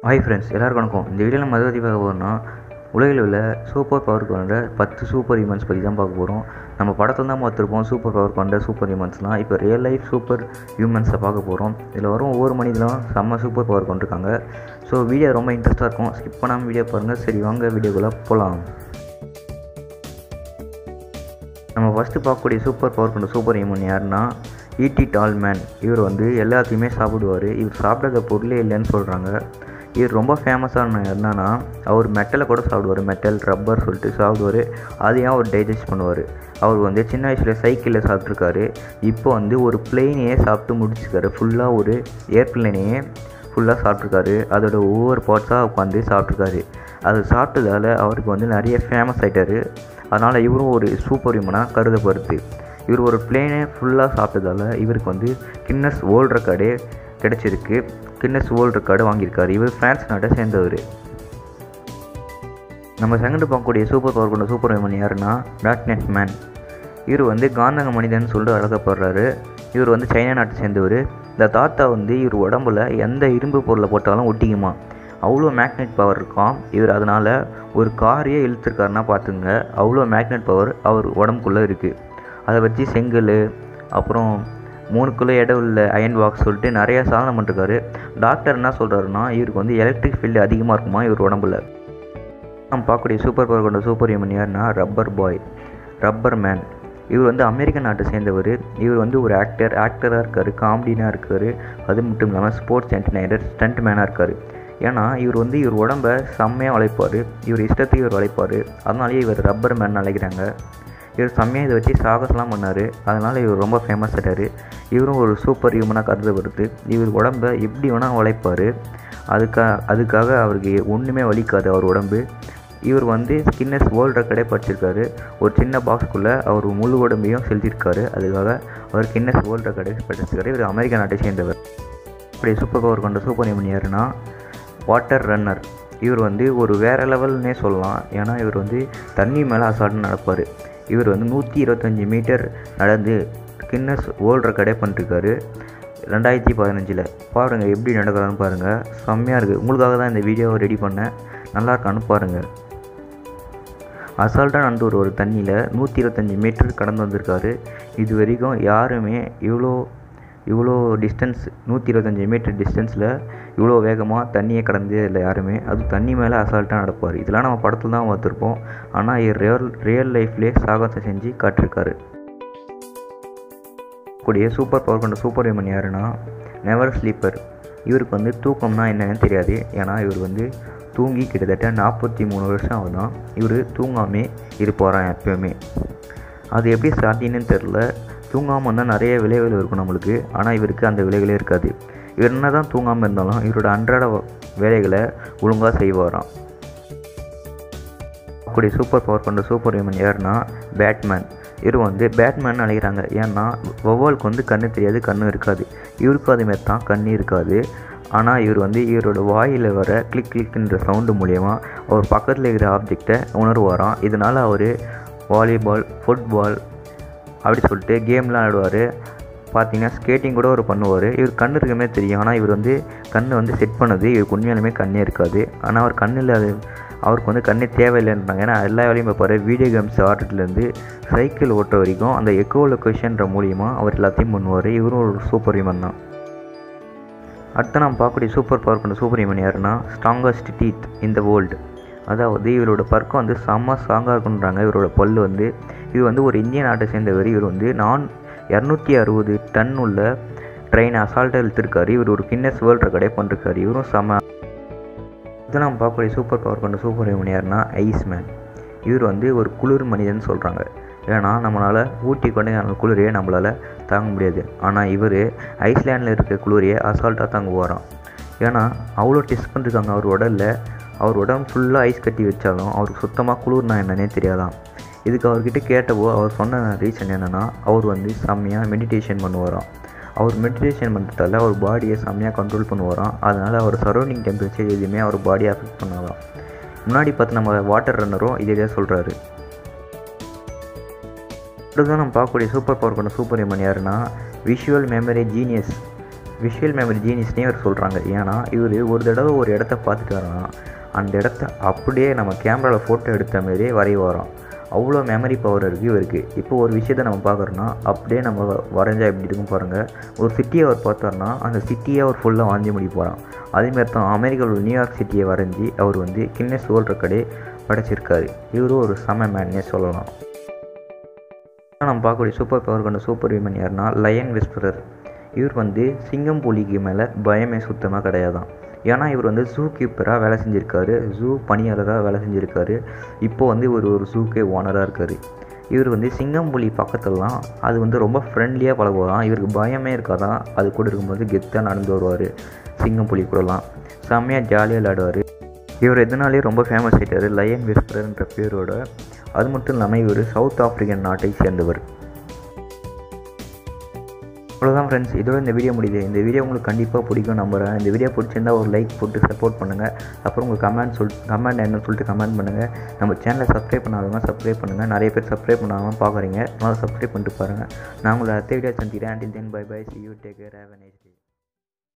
hi friends எல்லாருக்கும் வணக்கம் இந்த வீடியோவில் நம்ம எதை பற்றி பார்க்க போகிறோம்னா உலகில் உள்ள சூப்பர் பவர் கொண்ட பத்து சூப்பர் ஹியூமன்ஸ் பற்றி தான் பார்க்க போகிறோம் நம்ம படத்தில் தான் பார்த்துருப்போம் சூப்பர் பவர் கொண்ட சூப்பர் ஹியூமன்ஸ்லாம் இப்போ ரியல் லைஃப் சூப்பர் ஹியூமன்ஸை பார்க்க போகிறோம் இதில் வரும் ஒவ்வொரு மனிதனும் செம்ம சூப்பர் பவர் கொண்டிருக்காங்க ஸோ வீடியோ ரொம்ப இன்ட்ரெஸ்ட்டாக இருக்கும் ஸ்கிப் பண்ணாமல் வீடியோ பாருங்கள் சரி வாங்க வீடியோக்குள்ளே போகலாம் நம்ம ஃபஸ்ட்டு பார்க்கக்கூடிய சூப்பர் பவர் கொண்ட சூப்பர் ஹியூமன் யாருன்னா ஈட்டி டால் மேன் இவர் வந்து எல்லாத்தையுமே சாப்பிடுவார் இவர் சாப்பிடாத பொருளே இல்லைன்னு சொல்கிறாங்க இவர் ரொம்ப ஃபேமஸான என்னன்னா அவர் மெட்டலை கூட சாப்பிடுவார் மெட்டல் ரப்பர் சொல்லிட்டு சாப்பிடுவார் அதையும் அவர் டைஜஸ்ட் பண்ணுவார் அவர் வந்து சின்ன வயசில் சைக்கிளில் சாப்பிட்ருக்காரு இப்போ வந்து ஒரு பிளெயினையே சாப்பிட்டு முடிச்சிருக்காரு ஃபுல்லாக ஒரு ஏர்பிளைனையே ஃபுல்லாக சாப்பிட்ருக்காரு அதோட ஒவ்வொரு பார்ட்ஸாக உட்காந்து சாப்பிட்ருக்காரு அது சாப்பிட்டதால் அவருக்கு வந்து நிறைய ஃபேமஸ் ஆகிட்டார் அதனால் இவரும் ஒரு சூப்பர் ஹியூமனாக கருதப்படுது இவர் ஒரு பிளேனே ஃபுல்லாக சாப்பிட்டதால் இவருக்கு வந்து கின்னஸ் வேர்ல்ட் ரெக்கார்டே கிடச்சிருக்கு கின்னஸ் வேர்ல்ட் ரெக்கார்டு வாங்கியிருக்காரு இவர் ஃப்ரான்ஸ் நாட்டை சேர்ந்தவர் நம்ம செகண்ட் பார்க்கக்கூடிய சூப்பர் பவர் கொண்ட சூப்பர் ஹியூமன் யாருன்னா டாட்நெட் மேன் இவர் வந்து காந்தக மனிதன் சொல்லிட்டு அழகப்படுறாரு இவர் வந்து சைனா நாட்டை சேர்ந்தவர் இந்த தாத்தா வந்து இவர் உடம்புல எந்த இரும்பு பொருளை போட்டாலும் ஒட்டிக்குமா அவ்வளோ மேக்னெட் பவர் இருக்கான் இவர் அதனால் ஒரு காரையே இழுத்துருக்காருன்னா பார்த்துங்க அவ்வளோ மேக்னெட் பவர் அவர் உடம்புக்குள்ளே இருக்குது அதை வச்சு செங்கல் அப்புறம் மூணு கிலோ இடம் உள்ள அயன் பாக்ஸ் சொல்லிட்டு நிறையா சாதனை பண்ணிருக்காரு டாக்டர் என்ன சொல்கிறாருன்னா இவருக்கு வந்து எலக்ட்ரிக் ஃபீல்டு அதிகமாக இருக்குமா இவர் உடம்புல நம்ம பார்க்கக்கூடிய சூப்பர் பவர் கொண்ட சூப்பர் ஹியூமன் யாருன்னா ரப்பர் பாய் ரப்பர் மேன் இவர் வந்து அமெரிக்க நாட்டை சேர்ந்தவர் இவர் வந்து ஒரு ஆக்டர் ஆக்டராக இருக்கார் காமெடினாக இருக்கார் அது மட்டும் இல்லாமல் ஸ்போர்ட்ஸ் என்டர்டைனர் ஸ்டண்ட் மேனாக இருக்கார் ஏன்னா இவர் வந்து இவர் உடம்ப செம்மையாக உழைப்பார் இவர் இஷ்டத்துக்கு இவர் உழைப்பார் அதனாலேயே இவர் ரப்பர் மேன் அழைக்கிறாங்க இவர் செம்மையாக இதை வச்சு சாகசம்லாம் பண்ணார் அதனால் இவர் ரொம்ப ஃபேமஸ் ஆகிட்டார் இவரும் ஒரு சூப்பர் ஹியூமனாக கருதப்படுது இவர் உடம்ப எப்படி வேணால் உழைப்பார் அதுக்காக அதுக்காக அவருக்கு ஒன்றுமே வலிக்காது அவர் உடம்பு இவர் வந்து ஸ்கின்னஸ் வேர்ல்ட் ரெக்கார்டே படிச்சிருக்காரு ஒரு சின்ன பாக்ஸ்க்குள்ளே அவர் முழு உடம்பையும் செலுத்தியிருக்காரு அதுக்காக அவர் கின்னஸ் வேர்ல்ட் ரெக்கார்டே படிச்சிருக்காரு இவர் அமெரிக்கா நாட்டை சேர்ந்தவர் அப்படி சூப்பர் பவர் கொண்ட சூப்பர் ஹியூமன் யாருன்னா வாட்டர் ரன்னர் இவர் வந்து ஒரு வேறு லெவல்னே சொல்லலாம் ஏன்னா இவர் வந்து தண்ணி மேலே அசால்ட்டு நடப்பார் இவர் வந்து நூற்றி இருபத்தஞ்சி மீட்டர் நடந்து கின்னஸ் வேர்ல்ட் ரெக்கார்டே பண்ணிருக்காரு ரெண்டாயிரத்தி பதினஞ்சில் பாருங்கள் எப்படி நடக்கிறான்னு பாருங்கள் செம்மையாக இருக்குது உங்களுக்காக தான் இந்த வீடியோவை ரெடி பண்ணேன் நல்லா இருக்கான்னு பாருங்கள் அசால்ட்டாக நடந்து ஒரு ஒரு தண்ணியில் நூற்றி இருபத்தஞ்சி மீட்டர் கடந்து வந்திருக்காரு இது வரைக்கும் யாருமே இவ்வளோ இவ்வளோ டிஸ்டன்ஸ் நூற்றி இருபத்தஞ்சி மீட்டர் டிஸ்டன்ஸில் இவ்வளோ வேகமாக தண்ணியை கடந்தே இல்லை யாருமே அது தண்ணி மேலே அசால்ட்டாக நடப்பார் இதெல்லாம் நம்ம படத்தில் தான் பார்த்துருப்போம் ஆனால் இது ரியல் ரியல் லைஃப்லேயே சாகசத்தை செஞ்சு காட்டிருக்காரு கூடிய சூப்பர் பவர் கொண்ட சூப்பர் ஹியூமன் யாருன்னா நெவர் ஸ்லீப்பர் இவருக்கு வந்து தூக்கம்னா என்னன்னு தெரியாது ஏன்னா இவர் வந்து தூங்கி கிட்டத்தட்ட நாற்பத்தி மூணு வருஷம் ஆகுதான் இவர் தூங்காமே இருப்பாராம் எப்பயுமே அது எப்படி சாத்தியன்னு தெரில தூங்காமல் இருந்தால் நிறைய விளைவுகள் இருக்கும் நம்மளுக்கு ஆனால் இவருக்கு அந்த விலைகளே இருக்காது இவர் என்ன தான் தூங்காமல் இருந்தாலும் இவரோட அன்றாட வேலைகளை ஒழுங்காக செய்வாராம் அப்படி சூப்பர் பவர் கொண்ட சூப்பர் ஹியூமன் யாருன்னா பேட்மேன் இவர் வந்து பேட்மேன் அழைக்கிறாங்க ஏன்னா வவ்வாலுக்கு வந்து கண்ணு தெரியாது கண்ணு இருக்காது இவருக்கும் அதுமாரி தான் கண்ணு இருக்காது ஆனால் இவர் வந்து இவரோட வாயில் வர கிளிக் கிளிக்ன்ற சவுண்டு மூலயமா அவர் பக்கத்தில் இருக்கிற ஆப்ஜெக்டை உணர்வாராம் இதனால் அவர் வாலிபால் ஃபுட்பால் அப்படி சொல்லிட்டு கேம்லாம் ஆடுவார் பார்த்தீங்கன்னா ஸ்கேட்டிங் கூட அவர் பண்ணுவார் இவர் கண் இருக்கமே தெரியும் ஆனால் இவர் வந்து கண்ணை வந்து செட் பண்ணது இவருக்கு உண்மையாலுமே கண்ணே இருக்காது ஆனால் அவர் கண்ணில் அது அவருக்கு வந்து கண்ணே தேவையில்லைன்றாங்க ஏன்னா எல்லா வேலையும் பார்ப்பார் வீடியோ கேம்ஸ் ஆடுறதுலேருந்து சைக்கிள் ஓட்டுற வரைக்கும் அந்த எக்கோ லொக்கேஷன்ற மூலியமாக அவர் எல்லாத்தையும் பண்ணுவார் இவரும் ஒரு சூப்பர் ஹியூமன் தான் அடுத்து நம்ம பார்க்கக்கூடிய சூப்பர் பவர் கொண்ட சூப்பர் ஹியூமன் யாருன்னா ஸ்ட்ராங்கஸ்ட் டீத் இந்த வேர்ல்டு அதாவது இவரோட பர்க்கம் வந்து செம்ம ஸ்ட்ராங்காக இருக்குன்றாங்க இவரோட பல் வந்து இது வந்து ஒரு இந்திய நாட்டை சேர்ந்தவர் இவர் வந்து நான் இரநூத்தி அறுபது டன் உள்ள ட்ரெயின் அசால்ட்டாக இழுத்துருக்காரு இவர் ஒரு கின்னஸ் வேர்ல்ட் ரெக்கார்டே பண்ணிருக்காரு இவரும் செம்ம இது நம்ம பார்க்கக்கூடிய சூப்பர் பவர் கொண்ட சூப்பர் ஹியூமன் யாருன்னா ஐஸ் மேன் இவர் வந்து ஒரு குளிர் மனிதன் சொல்கிறாங்க ஏன்னா நம்மளால் ஊட்டி கொண்டு அந்த குளிரையே நம்மளால் தாங்க முடியாது ஆனால் இவர் ஐஸ்லேண்டில் இருக்க குளிரையே அசால்ட்டாக தாங்க போகிறான் ஏன்னா அவ்வளோ டெஸ்ட் பண்ணிருக்காங்க அவர் உடலில் அவர் உடம்பு ஃபுல்லாக ஐஸ் கட்டி வச்சாலும் அவருக்கு சுத்தமாக குளிர்னா என்னன்னே தெரியாதான் இதுக்கு அவர்கிட்ட கேட்டப்போ அவர் சொன்ன ரீசன் என்னென்னா அவர் வந்து செம்மையாக மெடிடேஷன் பண்ணுவாராம் அவர் மெடிடேஷன் பண்ணுறதால அவர் பாடியை செம்மையாக கண்ட்ரோல் பண்ணுவாராம் அதனால் அவர் சரௌண்டிங் டெம்பரேச்சர் எதுவுமே அவர் பாடியை அஃபெக்ட் பண்ணாதான் முன்னாடி பார்த்து நம்ம வாட்டர் ரன்னரும் இதே தான் சொல்கிறாரு அடுத்ததான் நம்ம பார்க்கக்கூடிய சூப்பர் பவர் கொண்ட சூப்பர் ஹியூமன் யாருன்னா visual memory genius visual memory ஜீனிஸ்னே அவர் சொல்கிறாங்க ஏன்னா இவர் ஒரு தடவை ஒரு இடத்த பார்த்துட்டு வரோன்னா அந்த இடத்த அப்படியே நம்ம கேமராவில் ஃபோட்டோ எடுத்த மாதிரியே வரைய வரோம் அவ்வளோ மெமரி பவர் இருக்குது இவருக்கு இப்போ ஒரு விஷயத்த நம்ம பார்க்குறோன்னா அப்படியே நம்ம வரைஞ்சா எப்படி இருக்கும் பாருங்கள் ஒரு சிட்டியை அவர் பார்த்தாருன்னா அந்த சிட்டியை அவர் ஃபுல்லாக வரைஞ்சி முடிய போகிறான் அதேமாரி தான் அமெரிக்காவில் நியூயார்க் சிட்டியை வரைஞ்சி அவர் வந்து கின்னஸ் வேர்ல்ட் ரெக்கார்டே படைச்சிருக்காரு இவரும் ஒரு செம மேன்னே சொல்லலாம் நம்ம பார்க்கக்கூடிய சூப்பர் பவர் கொண்ட சூப்பர் விமன் யாருன்னா லயன் விஸ்பரர் இவர் வந்து சிங்கம் புலிக்கு மேலே பயமே சுத்தமாக கிடையாதான் ஏன்னா இவர் வந்து ஜூ கீப்பராக வேலை செஞ்சுருக்காரு ஜூ பணியாளராக வேலை செஞ்சுருக்காரு இப்போ வந்து இவர் ஒரு ஜூக்கே ஓனராக இருக்கார் இவர் வந்து சிங்கம் புலி பக்கத்துலலாம் அது வந்து ரொம்ப ஃப்ரெண்ட்லியாக பழகுவாராம் இவருக்கு பயமே இருக்காதான் அது கூட இருக்கும்போது கெத்தாக நடந்து வருவார் சிங்கம் புலி கூடலாம் செம்மையாக ஜாலியாக விளையாடுவார் இவர் எதனாலே ரொம்ப ஃபேமஸ் ஆகிட்டார் லயன் விஸ்பரர்ன்ற பேரோட அது மட்டும் இல்லாமல் இவர் சவுத் ஆஃப்ரிக்கன் நாட்டை சேர்ந்தவர் அவ்வளோதான் ஃப்ரெண்ட்ஸ் இதோட இந்த வீடியோ முடியுது இந்த வீடியோ உங்களுக்கு கண்டிப்பாக பிடிக்கும் நம்புகிறேன் இந்த வீடியோ பிடிச்சிருந்தா ஒரு லைக் போட்டு சப்போர்ட் பண்ணுங்கள் அப்புறம் உங்கள் கமெண்ட் சொல் கமெண்ட் என்னன்னு சொல்லிட்டு கமெண்ட் பண்ணுங்கள் நம்ம சேனலை சப்ஸ்கிரைப் பண்ணாதவங்க சப்ஸ்கிரைப் பண்ணுங்கள் நிறைய பேர் சப்ஸ்கிரைப் பண்ணாமல் பார்க்குறீங்க அதனால் சப்ஸ்கிரைப் பண்ணிட்டு பாருங்கள் நான் உங்களை அடுத்த வீடியோ சந்திக்கிறேன் until then bye bye see you take care have nice day